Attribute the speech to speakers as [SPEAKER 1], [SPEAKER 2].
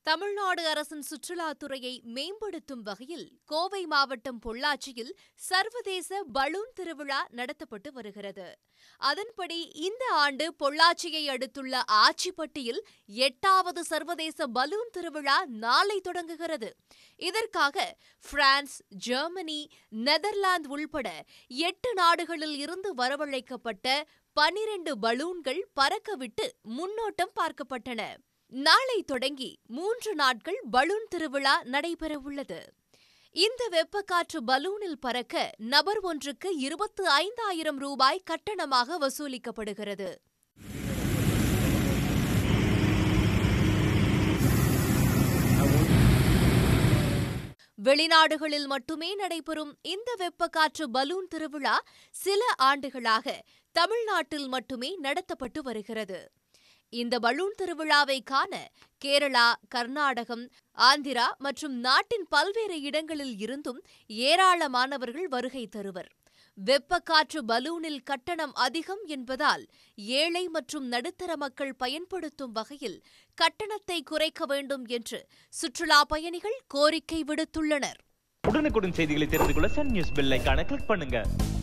[SPEAKER 1] தமிழ்நாடு அரசின் சுற்றுலாத்துறையை மேம்படுத்தும் வகையில் கோவை மாவட்டம் பொள்ளாச்சியில் சர்வதேச பலூன் திருவிழா நடத்தப்பட்டு வருகிறது அதன்படி இந்த ஆண்டு பொள்ளாச்சியை அடுத்துள்ள ஆச்சிப்பட்டியில் எட்டாவது சர்வதேச பலூன் திருவிழா நாளை தொடங்குகிறது இதற்காக பிரான்ஸ் ஜெர்மனி நெதர்லாந்து உள்பட எட்டு நாடுகளில் இருந்து வரவழைக்கப்பட்ட பனிரெண்டு பலூன்கள் பறக்கவிட்டு முன்னோட்டம் பார்க்கப்பட்டன நாளை தொடங்கி மூன்று நாட்கள் பலூன் திருவிழா நடைபெறவுள்ளது இந்த வெப்பக்காற்று பலூனில் பறக்க நபர் ஒன்றுக்கு இருபத்து ஐந்தாயிரம் ரூபாய் கட்டணமாக வசூலிக்கப்படுகிறது வெளிநாடுகளில் மட்டுமே நடைபெறும் இந்த வெப்பக்காற்று பலூன் திருவிழா சில ஆண்டுகளாக தமிழ்நாட்டில் மட்டுமே நடத்தப்பட்டு வருகிறது இந்த பலூன் திருவிழாவை காண கேரளா கர்நாடகம் ஆந்திரா மற்றும் நாட்டின் பல்வேறு இடங்களில் இருந்தும் ஏராளமானவர்கள் வருகை தருவர் வெப்பக்காற்று பலூனில் கட்டணம் அதிகம் என்பதால் ஏழை மற்றும் நடுத்தர மக்கள் பயன்படுத்தும் வகையில் கட்டணத்தை குறைக்க வேண்டும் என்று சுற்றுலா பயணிகள் கோரிக்கை விடுத்துள்ளனர்
[SPEAKER 2] உடனுக்குடன் செய்திகளை தெரிந்து கொள்ள சன் நியூஸ் பெல் ஐகானை கிளிக் பண்ணுங்க